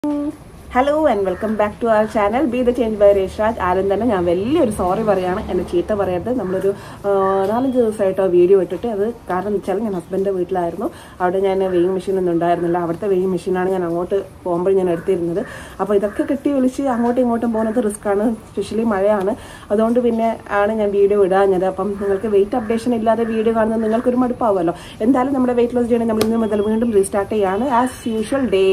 hello and welcome back to our channel be the change by Reshraj ആരും തന്നെ ഞാൻ വലിയൊരു സോറി പറയാണ് എന്നെ ചീത്ത പറയരുത് നമ്മളൊരു ആ, നാലഞ്ച് ദിവസമായിട്ടോ വീഡിയോ ഇട്ടിട്ട് അത് കാരണം എന്ന് വെച്ചാൽ ഞാൻ ഹസ്ബൻഡിൻ്റെ വീട്ടിലായിരുന്നു അവിടെ ഞാൻ വെയിങ് മെഷീൻ ഒന്നും ഉണ്ടായിരുന്നില്ല അവിടുത്തെ വെയിങ് മെഷീനാണ് ഞാൻ അങ്ങോട്ട് പോകുമ്പോൾ ഞാൻ എടുത്തിരുന്നത് അപ്പോൾ ഇതൊക്കെ കെട്ടി വിളിച്ച് അങ്ങോട്ടും ഇങ്ങോട്ടും പോകുന്നത് റിസ്ക് ആണ് സ്പെഷ്യലി മഴയാണ് അതുകൊണ്ട് പിന്നെ ആണ് ഞാൻ വീഡിയോ ഇടാഞ്ഞത് അപ്പം നിങ്ങൾക്ക് വെയിറ്റ് അപ്ഡേഷൻ ഇല്ലാതെ വീഡിയോ കാണുന്നത് നിങ്ങൾക്കൊരു മടുപ്പാവുമല്ലോ എന്തായാലും നമ്മുടെ വെയിറ്റ് ലോസ് ജേണി നമ്മൾ ഇന്ന് മുതൽ വീണ്ടും റീസ്റ്റാർട്ട് ചെയ്യാണ് ആസ് യൂഷ്വൽ ഡേ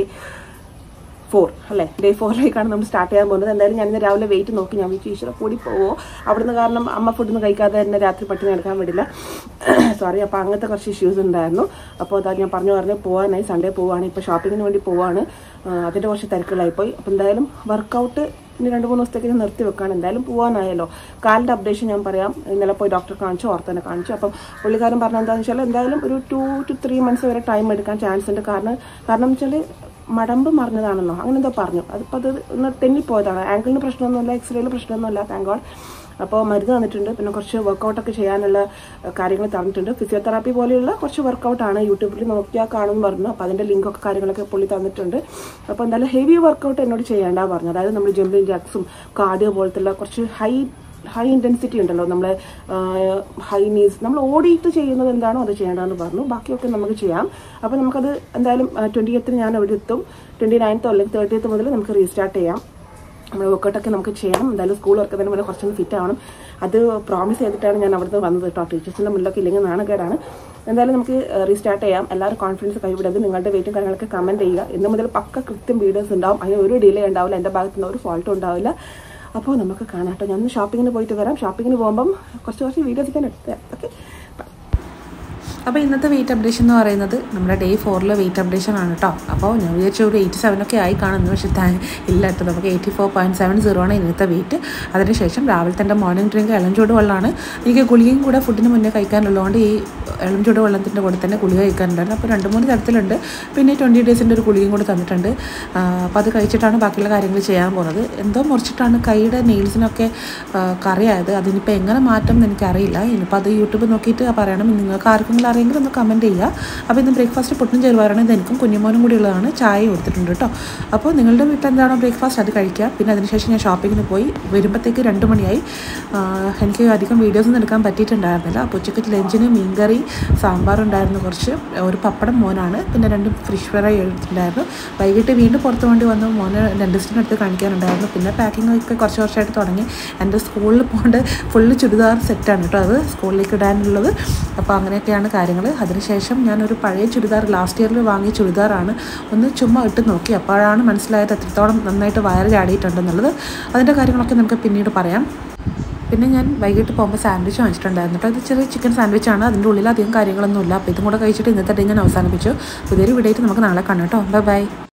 ഫോർ അല്ലേ ഡേ ഫോറിലേക്കാണ് നമ്മൾ സ്റ്റാർട്ട് ചെയ്യാൻ പോകുന്നത് എന്തായാലും ഞാൻ ഇന്ന് രാവിലെ വെയിറ്റ് നോക്കി ഞാൻ വിളിച്ചു ഈശ്വര കൂടി പോവോ അവിടുന്ന് കാരണം അമ്മ ഫുഡൊന്നും കഴിക്കാതെ തന്നെ രാത്രി പട്ടിണി എടുക്കാൻ വിടില്ല സോറി അപ്പോൾ അങ്ങനത്തെ കുറച്ച് ഇഷ്യൂസ് ഉണ്ടായിരുന്നു അപ്പോൾ അതാ ഞാൻ പറഞ്ഞു പറഞ്ഞു പോകാനായി സൺഡേ പോവാണ് ഇപ്പോൾ ഷോപ്പിങ്ങിന് വേണ്ടി പോവാണ് ആ, അതിൻ്റെ കുറച്ച് തിരക്കുകളായിപ്പോയി അപ്പോൾ എന്തായാലും വർക്കൗട്ട് ഇനി രണ്ട് മൂന്ന് ദിവസത്തേക്ക് ഞാൻ നിർത്തി വെക്കാണ് എന്തായാലും പോകാനായല്ലോ കാലിൻ്റെ അപ്ഡേഷൻ ഞാൻ പറയാം ഇന്നലെ പോയി ഡോക്ടറെ കാണിച്ചു ഓർത്തനെ കാണിച്ചു അപ്പം പുള്ളിക്കാരൻ പറഞ്ഞ എന്താണെന്ന് വെച്ചാൽ എന്തായാലും ഒരു ടു ടു ത്രീ മന്ത്സ് വരെ ടൈം എടുക്കാൻ ചാൻസ് ഉണ്ട് കാരണം കാരണം വെച്ചാൽ മടമ്പ് മറിഞ്ഞതാണെന്നോ അങ്ങനെ എന്തോ പറഞ്ഞു അതിപ്പോൾ അത് ഒന്ന് തെന്നിപ്പോയതാണ് ആങ്കിളിന് പ്രശ്നമൊന്നുമില്ല എക്സ്റേയിൽ പ്രശ്നമൊന്നുമില്ല താങ്ക് ഗോഡ് അപ്പോൾ മരുന്ന് തന്നിട്ടുണ്ട് പിന്നെ കുറച്ച് വർക്കൗട്ടൊക്കെ ചെയ്യാനുള്ള അഹ്, കാര്യങ്ങൾ തന്നിട്ടുണ്ട് ഫിസിയോതെറാപ്പി പോലെയുള്ള കുറച്ച് വർക്കൗട്ടാണ് യൂട്യൂബിൽ നോക്കിയാൽ കാണുമെന്ന് പറഞ്ഞു അപ്പോൾ അതിൻ്റെ ലിങ്കൊക്കെ കാര്യങ്ങളൊക്കെ പുള്ളി തന്നിട്ടുണ്ട് അപ്പോൾ എന്തായാലും ഹെവി വർക്കൗട്ട് എന്നോട് ചെയ്യേണ്ട പറഞ്ഞു അതായത് നമ്മൾ ജമ്പിങ് ജാക്സും കാർഡിയോ പോലത്തുള്ള കുറച്ച് ഹൈ ഹൈ ഇൻറ്റൻസിറ്റി ഉണ്ടല്ലോ നമ്മൾ ഹൈ നീസ് നമ്മൾ ഓടിയിട്ട് ചെയ്യുന്നത് എന്താണോ അത് ചെയ്യേണ്ടതെന്ന് പറഞ്ഞു ബാക്കിയൊക്കെ നമുക്ക് ചെയ്യാം അപ്പോൾ നമുക്കത് എന്തായാലും ട്വൻറ്റി എത്തിന് ഞാൻ അവിടെ എത്തും ട്വൻറ്റി നയൻത്തോ അല്ലെങ്കിൽ തേർട്ടിയത്ത് മുതൽ നമുക്ക് റീസ്റ്റാർട്ട് ചെയ്യാം നമ്മൾ വർക്കൗട്ടൊക്കെ നമുക്ക് ചെയ്യണം എന്തായാലും സ്കൂൾ വർക്ക് തന്നെ മുന്നേ കുറച്ചൊന്ന് ഫിറ്റ് ആവണം അത് പ്രോമിസ് ചെയ്തിട്ടാണ് ഞാൻ അവിടുന്ന് വന്നത് കേട്ടോ ടീച്ചേഴ്സിൻ്റെ മുന്നിലൊക്കെ ഇല്ലെങ്കിൽ നാണക്കേടാണ് എന്തായാലും നമുക്ക് റീസ്റ്റാർട്ട് ചെയ്യാം എല്ലാവരും കോൺഫിഡൻസ് കൈവിടരുത് നിങ്ങളുടെ വെയിറ്റും കാര്യങ്ങളൊക്കെ കമൻറ്റ് ചെയ്യുക ഇന്ന് മുതൽ പക്ക കൃത്യം വീഡിയോസ് ഉണ്ടാവും അതിന് ഒരു ഡിലേ ഉണ്ടാവില്ല എൻ്റെ ഭാഗത്തു നിന്ന് ഒരു ഫോൾട്ടും ഉണ്ടാവില്ല അപ്പോൾ നമുക്ക് കാണാം കേട്ടോ ഞാൻ ഷോപ്പിങ്ങിന് പോയിട്ട് വരാം ഷോപ്പിങ്ങിന് പോകുമ്പം കുറച്ച് കുറച്ച് വീഡിയോസ് ഞാൻ എടുത്തരാം ഓക്കെ അപ്പോൾ ഇന്നത്തെ വെയിറ്റ് അപ്ഡേഷൻ എന്ന് പറയുന്നത് നമ്മുടെ ഡേ ഫോറിലെ വെയിറ്റ് അപ്ഡേഷൻ ആണ് കേട്ടോ അപ്പോൾ ഞാൻ വിചാരിച്ചു ഒരു എയ്റ്റി സെവൻ ഒക്കെ ആയി കാണുന്നു പക്ഷേ താ- ഇല്ല കേട്ടോ നമുക്ക് eighty four point seven zero ആണ് ഇന്നത്തെ വെയിറ്റ് അതിനുശേഷം രാവിലത്തെ എൻ്റെ മോർണിംഗ് ഡ്രിങ്ക് ഇളം ചൂട് വെള്ളമാണ് എനിക്ക് ഗുളികയും കൂടെ ഫുഡിന് മുന്നേ കഴിക്കാനുള്ളതുകൊണ്ട് ഈ ഇളം ചൂട് വെള്ളത്തിൻ്റെ കൂടെ തന്നെ ഗുളിക കഴിക്കാനുണ്ടായിരുന്നു അപ്പോൾ രണ്ട് മൂന്ന് തരത്തിലുണ്ട് പിന്നെ ട്വൻറ്റി ഡേയ്സിൻ്റെ ഒരു ഗുളികയും കൂടെ തന്നിട്ടുണ്ട് ആ, അപ്പോൾ അത് കഴിച്ചിട്ടാണ് ബാക്കിയുള്ള കാര്യങ്ങൾ ചെയ്യാൻ പോകുന്നത് എന്തോ മുറിച്ചിട്ടാണ് കൈയുടെ നെയിൽസിനൊക്കെ കറിയായത് അതിനിപ്പോൾ എങ്ങനെ മാറ്റം എന്ന് എനിക്കറിയില്ല ഇനിയിപ്പോൾ അത് യൂട്യൂബ് നോക്കിയിട്ട് പറയണം നിങ്ങൾക്ക് ആർക്കെങ്കിലും അറിയെങ്കിലും ഒന്ന് കമൻറ്റ് ചെയ്യുക അപ്പോൾ ഇന്ന് ബ്രേക്ക്ഫാസ്റ്റ് പുട്ടും ചെറുപയറാണ് ഇത് എനിക്കും കുഞ്ഞുമോനും കൂടി ഉള്ളതാണ് ചായ കൊടുത്തിട്ടുണ്ട് കേട്ടോ അപ്പോൾ നിങ്ങളുടെ വീട്ടിൽ എന്താണോ ബ്രേക്ക്ഫാസ്റ്റ് അത് കഴിക്കുക പിന്നെ അതിനുശേഷം ഞാൻ ഷോപ്പിങ്ങിന് പോയി വരുമ്പോഴത്തേക്ക് രണ്ട് മണിയായി ആ, എനിക്ക് അധികം വീഡിയോസ് ഒന്നും എടുക്കാൻ പറ്റിയിട്ടുണ്ടായിരുന്നില്ല അപ്പോൾ ഉച്ചയ്ക്ക് ലഞ്ചിന് മീൻകറി സാമ്പാറുണ്ടായിരുന്നു കുറച്ച് ഒരു പപ്പടം മോനാണ് പിന്നെ രണ്ട് ഫിഷ് ഫ്രൈ എടുത്തിട്ടുണ്ടായിരുന്നു വൈകിട്ട് വീണ്ടും പുറത്ത് വേണ്ടി വന്ന് മോന് ഡെൻറ്റിസ്റ്റിൻ്റെ അടുത്ത് കാണിക്കാനുണ്ടായിരുന്നു പിന്നെ പാക്കിംഗ് ഒക്കെ കുറച്ച് കുറച്ചായിട്ട് തുടങ്ങി എൻ്റെ സ്കൂളിൽ പോകേണ്ട ഫുള്ള് ചുരിദാർ സെറ്റാണ് കേട്ടോ അത് സ്കൂളിലേക്ക് ഇടാനുള്ളത് അപ്പോൾ അങ്ങനെയൊക്കെയാണ് കാര്യങ്ങൾ അതിനുശേഷം ഞാനൊരു പഴയ ചുരിദാർ ലാസ്റ്റ് ഇയറിൽ വാങ്ങിയ ചുരിദാറാണ് ഒന്ന് ചുമ്മാ ഇട്ട് നോക്കി അപ്പോഴാണ് മനസ്സിലായത് എത്രത്തോളം നന്നായിട്ട് വയറ് ചാടിയിട്ടുണ്ടെന്നുള്ളത് അതിൻ്റെ കാര്യങ്ങളൊക്കെ നമുക്ക് പിന്നീട് പറയാം പിന്നെ ഞാൻ വൈകിട്ട് പോകുമ്പോൾ സാൻഡ്വിച്ച് വാങ്ങിച്ചിട്ടുണ്ടായിരുന്നു കേട്ടോ ഇത് ചെറിയ ചിക്കൻ സാൻഡ്വിച്ചാണ് അതിൻ്റെ ഉള്ളിൽ അധികം കാര്യങ്ങളൊന്നുമില്ല അപ്പോൾ ഇതും കൂടെ കഴിച്ചിട്ട് ഇന്നത്തെ ഡേ ഞാൻ അവസാനിപ്പിച്ചു പുതിയൊരു വീഡിയോ ആയിട്ട് നമുക്ക് നാളെ കാണാം കേട്ടോ ബൈ ബൈ